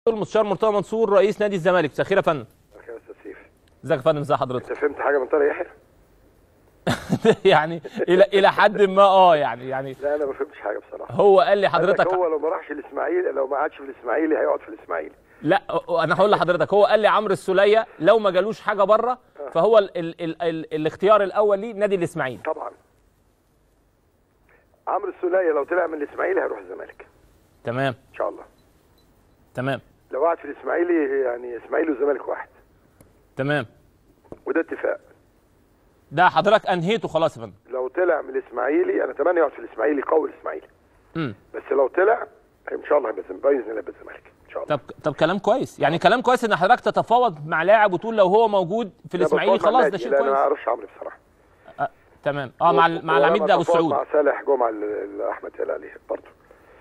المستشار مرتضى منصور رئيس نادي الزمالك مساء الخير يا فندم يا استاذ سيف ازيك يا فندم ازي حضرتك انت فهمت حاجه من طارق يحيى؟ يعني الى الى حد ما اه يعني يعني لا انا ما فهمتش حاجه بصراحه هو قال لي قال لك حضرتك هو لو ما راحش الاسماعيلي لو ما قعدش في الاسماعيلي هيقعد في الاسماعيلي لا انا هقول لحضرتك هو قال لي عمرو السوليه لو ما جالوش حاجه بره فهو ال ال ال ال الاختيار الاول ليه نادي الاسماعيلي طبعا عمرو السوليه لو طلع من الاسماعيلي هيروح الزمالك تمام ان شاء الله تمام لو قعد في الاسماعيلي يعني اسماعيلي والزمالك واحد تمام وده اتفاق ده حضرتك انهيته خلاص يا فندم لو طلع من الاسماعيلي انا اتمنى يقعد في الاسماعيلي قوي الاسماعيلي امم بس لو طلع ان شاء الله هيبقى الزم- باذن الله يبقى الزمالك ان شاء الله طب طب كلام كويس يعني كلام كويس ان حضرتك تتفاوض مع لاعب وتقول لو هو موجود في لا، الاسماعيلي بتفاوض مع خلاص ده النادي. شيء لا انا ما كويس اعرفش عمرو بصراحه تمام اه مع ال- مع العميد ولما ده ابو تفاوض السعود مع صالح جمعه اللي احمد قال عليه برضه